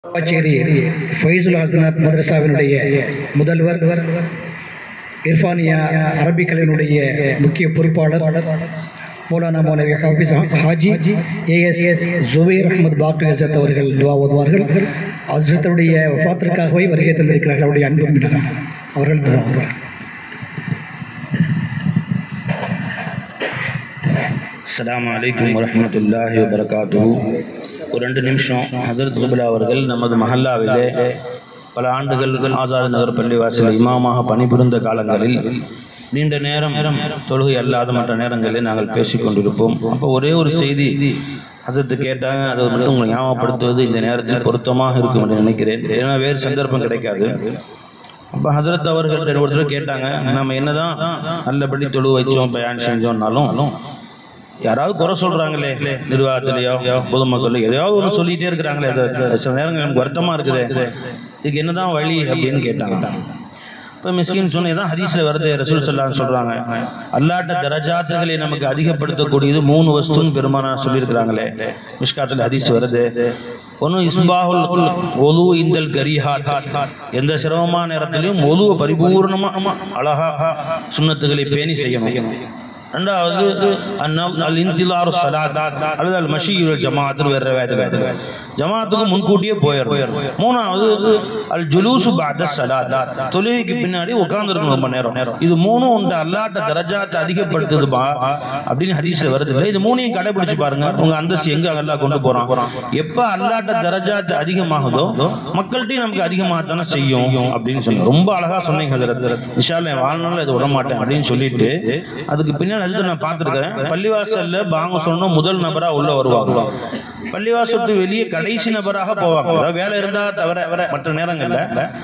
பாச்சேரி ஃபைசுல் ஹசனாத் மதரசாவினுடைய முதல்வர் இர்ஃபானியா அரபிக்கலையினுடைய முக்கிய பொறுப்பாளர் மௌலானா மௌலவி ஹாஃபிஸ் ஹாஜி ஏஎஸ் ஜுபைர் அஹமது பாக்ரி ஹசரத் அவர்கள் துவா ஓதுவார்கள் ஹசரத்துடைய வஃபாத்திற்காகவே வருகை தந்திருக்கிறார்கள் அவருடைய அன்பு அவர்கள் துவா ஓதுவார்கள் அஸ்ஸலாமு அலைக்கும் வரஹ்மத்துல்லாஹி வபரகாத்துஹு ஒரு ரெண்டு நிமிஷம் ஹசரத் குபலா அவர்கள் நமது மஹல்லாவிலே பல ஆண்டுகள் ஆசாத் நகர் பள்ளிவாசல் இமாமாக பணிபுரிந்த காலங்களில் நீண்ட நேரம் தொழுகை அல்லாத மற்ற நேரங்களில் நாங்கள் பேசிக் கொண்டிருப்போம் அப்போ ஒரே ஒரு செய்தி ஹசரத்து கேட்டாங்க அதை மட்டும் உங்களை ஞாபகப்படுத்துவது இந்த நேரத்தில் பொருத்தமாக இருக்கும் என்று நினைக்கிறேன் ஏன்னா வேறு சந்தர்ப்பம் கிடைக்காது அப்போ ஹசரத் அவர்கள்ட்ட ஒரு தடவை கேட்டாங்க நம்ம என்னதான் நல்லபடி தொழு வச்சோம் பயன் செஞ்சோம்னாலும் யாராவது குறை சொல்றாங்களே நிர்வாகத்திலேயோ பொதுமக்கள் எதையாவது ஒன்று சொல்லிட்டே இருக்கிறாங்களே அது சில நேரங்கள் எனக்கு வருத்தமா இருக்குது இதுக்கு என்னதான் வழி அப்படின்னு கேட்டாங்க இப்போ மிஸ்கின் சொன்னதான் ஹதீஸில் வருது ரசூல் சல்லான்னு சொல்றாங்க அல்லாட்ட தரஜாத்துகளை நமக்கு அதிகப்படுத்தக்கூடியது மூணு வஸ்துன்னு பெருமானா சொல்லியிருக்கிறாங்களே மிஷ்காத்தில் ஹதீஸ் வருது ஒன்று இஸ்பாஹுல் ஒலு இந்தல் கரிஹாட் எந்த சிரமமான நேரத்திலையும் ஒலுவை பரிபூர்ணமாக அழகா சுண்ணத்துகளை பேணி செய்யணும் ரெண்டாவது அந்நம் அல் இன்திலாரு சலாத் அல்லது அல் மஷீர் ஜமாத்துன்னு வேற வேறு வேறு ஜமாத்துக்கு முன்கூட்டியே போயிடும் மூணாவது அல் ஜுலூசு பாத சலாத் தொழுகைக்கு பின்னாடி உட்கார்ந்துருக்கணும் ரொம்ப நேரம் இது மூணும் உண்டு அல்லாட்ட தரஜாத்தை அதிகப்படுத்துதுப்பா அப்படின்னு ஹதீஸ்ல வருது இல்லை இது மூணையும் கடைபிடிச்சு பாருங்க உங்க அந்தஸ்து எங்க அல்லாஹ் கொண்டு போறான் எப்ப அல்லாட்ட தரஜாத்து அதிகமாகுதோ மக்கள்கிட்டையும் நமக்கு அதிகமாக தானே செய்யும் அப்படின்னு சொல்லி ரொம்ப அழகா சொன்னீங்க ஹஜரத் விஷால என் வாழ்நாள் இது விட மாட்டேன் அப்படின்னு சொல்லிட்டு அதுக்கு பின்னாடி அடுத்து நான் பார்த்துருக்கிறேன் பள்ளிவாசல்ல பாங்க சொன்னோம் முதல் நபரா உள்ள வருவாங்க பள்ளிவாசலுக்கு வெளியே கடைசி நபராக போவாங்க அதாவது வேலை இருந்தா தவிர மற்ற நேரங்கள்ல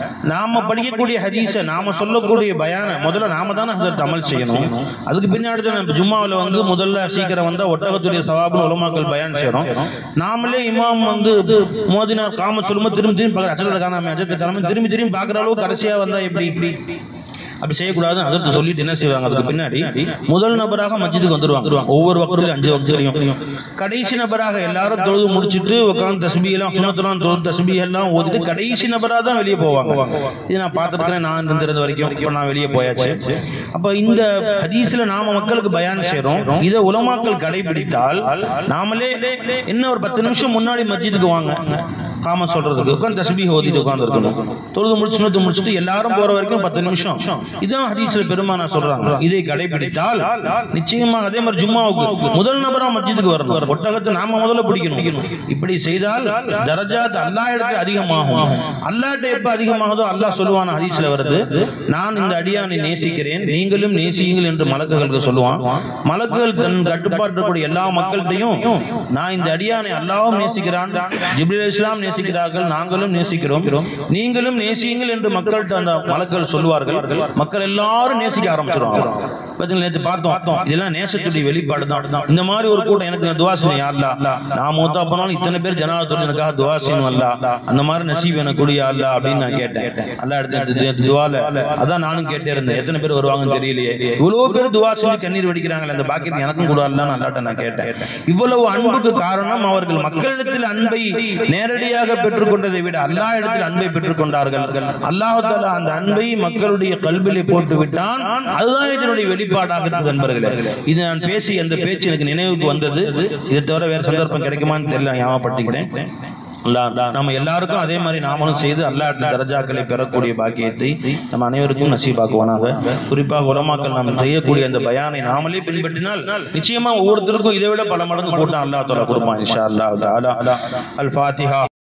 நாம படிக்கக்கூடிய ஹதீஸ நாம சொல்லக்கூடிய பயான முதல்ல நாம தானே ஹசரத் அமல் செய்யணும் அதுக்கு பின்னாடி தான் நம்ம ஜும்மாவில் வந்து முதல்ல சீக்கிரம் வந்தா ஒட்டகத்துடைய சவாபுன்னு உலமாக்கள் பயான் செய்யறோம் நாமளே இமாம் வந்து மோதினார் காம சொல்லும்போது திரும்பி திரும்பி பார்க்குற அச்சத்தை காணாம அச்சத்தை காணாம திரும்பி திரும்பி பார்க்குற அளவுக்கு கடைசியா வந்தா எப்படி இப்படி அப்படி செய்யக்கூடாது அதற்கு சொல்லிட்டு என்ன செய்வாங்க அதுக்கு பின்னாடி முதல் நபராக மஸ்ஜிதுக்கு வந்துருவாங்க ஒவ்வொரு வக்கத்துலையும் அஞ்சு வக்கத்துலையும் கடைசி நபராக எல்லாரும் தொழுது முடிச்சுட்டு உட்காந்து தஸ்பி எல்லாம் சுமத்தலாம் தொழுது தஸ்பி எல்லாம் ஓதிட்டு கடைசி நபராக தான் வெளியே போவாங்க இது நான் பார்த்துருக்கிறேன் நான் இருந்திருந்த வரைக்கும் இப்போ நான் வெளியே போயாச்சு அப்போ இந்த ஹதீஸ்ல நாம மக்களுக்கு பயான் செய்றோம் இதை உலமாக்கள் கடைபிடித்தால் நாமளே என்ன ஒரு பத்து நிமிஷம் முன்னாடி மஸ்ஜிதுக்கு வாங்க காம சொல்றதுக்கு உட்காந்து தஸ்பி ஓதிட்டு உட்காந்து இருக்கணும் தொழுது முடிச்சு சுனத்து முடிச்சுட்டு எல்லாரும் போற வரைக்கும் பத்து நிமிஷம் இதான் ஹதீஸ்ல பெருமானா சொல்றாங்க இதை கடைபிடித்தால் நிச்சயமாக அதே மாதிரி ஜும்மாவுக்கு முதல் நபரா மஸ்ஜிதுக்கு வரணும் ஒட்டகத்தை நாம முதல்ல பிடிக்கணும் இப்படி செய்தால் தரஜாத் அல்லாஹ் இடத்துல அதிகமாகும் அல்லாட்ட எப்ப அதிகமாகுதோ அல்லாஹ் சொல்லுவான ஹதீஸ்ல வருது நான் இந்த அடியானை நேசிக்கிறேன் நீங்களும் நேசியுங்கள் என்று மலக்குகளுக்கு சொல்லுவான் மலக்குகள் தன் கட்டுப்பாட்டு எல்லா மக்கள்கிட்டையும் நான் இந்த அடியானை அல்லாவும் நேசிக்கிறான் ஜிப்ரீல் இஸ்லாம் நேசிக்கிறார்கள் நாங்களும் நேசிக்கிறோம் நீங்களும் நேசியுங்கள் என்று மக்கள்கிட்ட அந்த மலக்கள் சொல்லுவார்கள் மக்கள் எல்லாரும் நேசிக்க ஆரம்பிச்சிருவாங்க பார்த்தீங்களா நேற்று பார்த்தோம் இதெல்லாம் நேசத்துடைய வெளிப்பாடு தான் இந்த மாதிரி ஒரு கூட்டம் எனக்கு துவா செய்யணும் யாருலா நான் மூத்தா போனாலும் இத்தனை பேர் ஜனாதத்துடைய எனக்காக துவா செய்யணும் அல்ல அந்த மாதிரி நசீப் எனக்கு கூடிய அல்ல அப்படின்னு நான் கேட்டேன் அல்ல எடுத்து துவால அதான் நானும் கேட்டே இருந்தேன் எத்தனை பேர் வருவாங்கன்னு தெரியலையே இவ்வளவு பேர் துவா செஞ்சு கண்ணீர் வடிக்கிறாங்களே அந்த பாக்கியம் எனக்கும் கூட அல்ல அல்லாட்ட நான் கேட்டேன் இவ்வளவு அன்புக்கு காரணம் அவர்கள் மக்களிடத்தில் அன்பை நேரடியாக பெற்றுக்கொண்டதை விட அல்லாஹ் இடத்தில் அன்பை பெற்றுக்கொண்டார்கள் அல்லாஹ் தாலா அந்த அன்பை மக்களுடைய கல்விலே போட்டு விட்டான் அதுதான் இதனுடைய வெளிப்பாடாக இருக்குது நண்பர்களே இது நான் பேசி அந்த பேச்சு எனக்கு நினைவுக்கு வந்தது இதை தவிர வேற சந்தர்ப்பம் கிடைக்குமான்னு தெரியல ஞாபகப்படுத்திக்கிட்டேன் அல்லாஹ் நம்ம எல்லாருக்கும் அதே மாதிரி நாமளும் செய்து அல்லாஹ் தரஜாக்களை பெறக்கூடிய பாக்கியத்தை நம்ம அனைவருக்கும் நசீபாக்குவானாக குறிப்பாக உலமாக்கள் நாம் செய்யக்கூடிய அந்த பயானை நாமளே பின்பற்றினால் நிச்சயமா ஒவ்வொருத்தருக்கும் இதை விட பல மடங்கு கூட்டம் அல்லாஹ் தஆலா கொடுப்பான் இன்ஷா அல்லாஹ் தஆலா அல் ஃபாத்திஹா